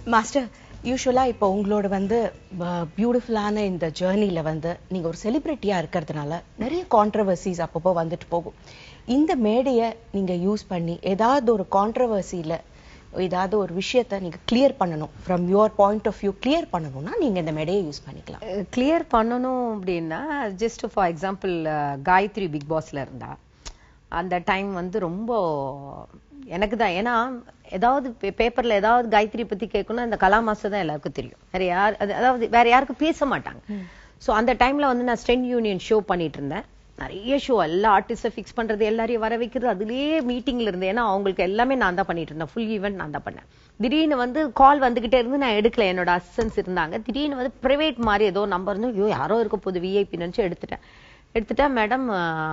master யூஸ்வலாக இப்போ உங்களோட வந்து பியூட்டிஃபுல்லான இந்த ஜேர்னியில் வந்து நீங்கள் ஒரு செலிப்ரிட்டியாக இருக்கிறதுனால நிறைய கான்ட்ரவர்சிஸ் அப்பப்போ வந்துட்டு போகும் இந்த மேடையை நீங்கள் யூஸ் பண்ணி ஏதாவது ஒரு கான்ட்ரவர்சியில் ஏதாவது ஒரு விஷயத்தை நீங்கள் கிளியர் பண்ணணும் from your point of view clear பண்ணணும்னா நீங்கள் இந்த மேடையை யூஸ் பண்ணிக்கலாம் கிளியர் பண்ணணும் அப்படின்னா just for example Gayathri big பாஸ்ல இருந்தா அந்த டைம் வந்து ரொம்ப எனக்கு தான் ஏன்னா ஏதாவது பேப்பர்ல ஏதாவது காயத்ரி பத்தி கேட்கணும் அந்த கலா மாஸ்டர் தான் எல்லாருக்கும் தெரியும் வேற யார் அது- அதாவது வேற யாருக்கும் பேச மாட்டாங்க சோ அந்த டைம்ல வந்து நான் ஸ்டென் யூனியன் ஷோ பண்ணிட்டு இருந்தேன் நிறைய ஷோ எல்லா ஆர்டிஸ்ட ஃபிக்ஸ் பண்றது எல்லாரையும் வர வைக்கிறது அதுலயே மீட்டிங்ல இருந்து ஏன்னா அவங்களுக்கு எல்லாமே நான் தான் பண்ணிட்டு இருந்தேன் ஃபுல் ஈவெண்ட் நான் தான் பண்ணேன் திடீர்னு வந்து கால் வந்துகிட்டே இருந்து நான் எடுக்கல என்னோட அசிஸ்டன்ஸ் இருந்தாங்க திடீர்னு வந்து பிரைவேட் மாதிரி ஏதோ நம்பர் இருந்து ஐயோ யாரோ இருக்க போகுது விஐபி நினைச்சு எடுத்துட்டேன் எடுத்துட்டா மேடம்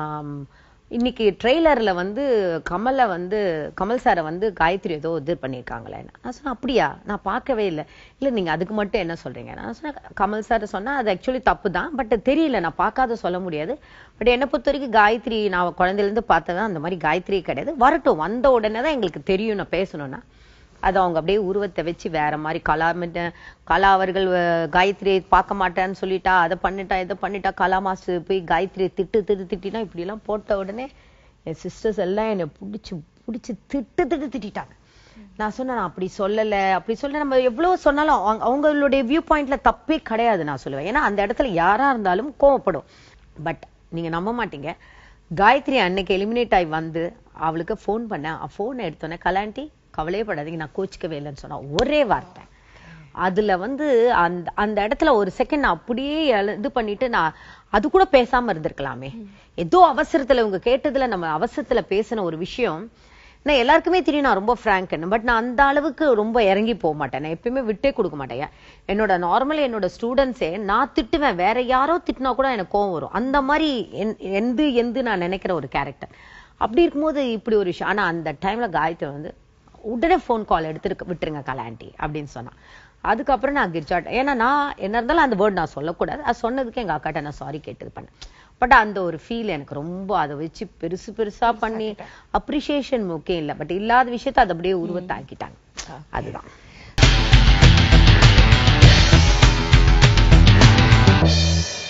இன்னைக்கு ட்ரெய்லர்ல வந்து கமலை வந்து கமல் சாரை வந்து காயத்ரி ஏதோ இது பண்ணியிருக்காங்களே நான் சொன்னேன் அப்படியா நான் பார்க்கவே இல்லை இல்ல நீங்க அதுக்கு மட்டும் என்ன சொல்றீங்க நான் சொன்னேன் கமல் சார் சொன்னா அது ஆக்சுவலி தப்பு தான் பட் தெரியல நான் பார்க்காத சொல்ல முடியாது பட் என்னை பொறுத்த வரைக்கும் காயத்ரி நான் குழந்தையில இருந்து பார்த்ததான் அந்த மாதிரி காயத்ரி கிடையாது வரட்டும் வந்த உடனே தான் எங்களுக்கு தெரியும் நான் பேசணும்னா அது அவங்க அப்படியே உருவத்தை வச்சு வேற மாதிரி கலா மிட்ட- கலா அவர்கள் அஹ், காயத்ரியை பார்க்க மாட்டேன்னு சொல்லிட்டா அதை பண்ணிட்டா இதை பண்ணிட்டா கலா மாஸ்டர் போய் காயத்ரியை திட்டு திட்டு திட்டினா இப்படி எல்லாம் போட்ட உடனே என் சிஸ்டர்ஸ் எல்லாம் என்னை பிடிச்சி பிடிச்சி திட்டு திட்டு திட்டிட்டாங்க நான் சொன்னேன் நான் அப்படி சொல்லல அப்படி சொல்ல நம்ம எவ்வளவு சொன்னாலும் அவங்க- அவங்களுடைய வியூ பாயிண்ட்ல தப்பே கிடையாது நான் சொல்லுவேன் ஏன்னா அந்த இடத்துல யாரா இருந்தாலும் கோவப்படும் பட் நீங்க நம்ப மாட்டீங்க காயத்ரி அன்னைக்கு எலிமினேட் ஆகி வந்து அவளுக்கு ஃபோன் பண்ணேன் ஃபோன் எடுத்தோன்னே கலாண்டி கவலையே படாதீங்க நான் கோச்சிக்கவே இல்லைன்னு சொன்னா ஒரே வார்த்தை அதுல வந்து அந்த அந்த இடத்துல ஒரு செகண்ட் நான் அப்படியே எழு- இது பண்ணிட்டு நான் அது கூட பேசாம இருந்திருக்கலாமே ஏதோ அவசரத்துல இவங்க கேட்டதுல நம்ம அவசரத்துல பேசின ஒரு விஷயம் நான் எல்லாருக்குமே தெரியும் நான் ரொம்ப ஃப்ராங்க்னு பட் நான் அந்த அளவுக்கு ரொம்ப இறங்கி போக மாட்டேன் நான் எப்பயுமே விட்டே கொடுக்க மாட்டேன் ஏன், என்னோட நார்மல் என்னோட ஸ்டூடெண்ட்ஸே நான் திட்டுவேன் வேற யாரோ திட்டினா கூட எனக்கு கோவம் வரும் அந்த மாதிரி என்- எந்து எந்து நான் நினைக்கிற ஒரு கேரக்டர் அப்படி இருக்கும்போது இப்படி ஒரு விஷயம் ஆனா அந்த டைம்ல காயத்ரி வந்து உடனே ஃபோன் கால் எடுத்து விட்டுருங்க கலாண்டி அப்படின்னு சொன்னா அதுக்கப்புறம் நான் கிர்ஜாட் ஏன்னா நான் என்ன இருந்தாலும் அந்த வேர்ட் நான் சொல்லக்கூடாது அது சொன்னதுக்கு எங்க அக்காட்ட நான் சாரி கேட்டது பண்ணேன் பட் அந்த ஒரு ஃபீல் எனக்கு ரொம்ப அதை வச்சு பெருசு பெருசா பண்ணி அப்ரிசியேஷன் முக்கியம் இல்லை பட் இல்லாத விஷயத்த அதை அப்படியே உருவத்தாக்கிட்டாங்க அதுதான்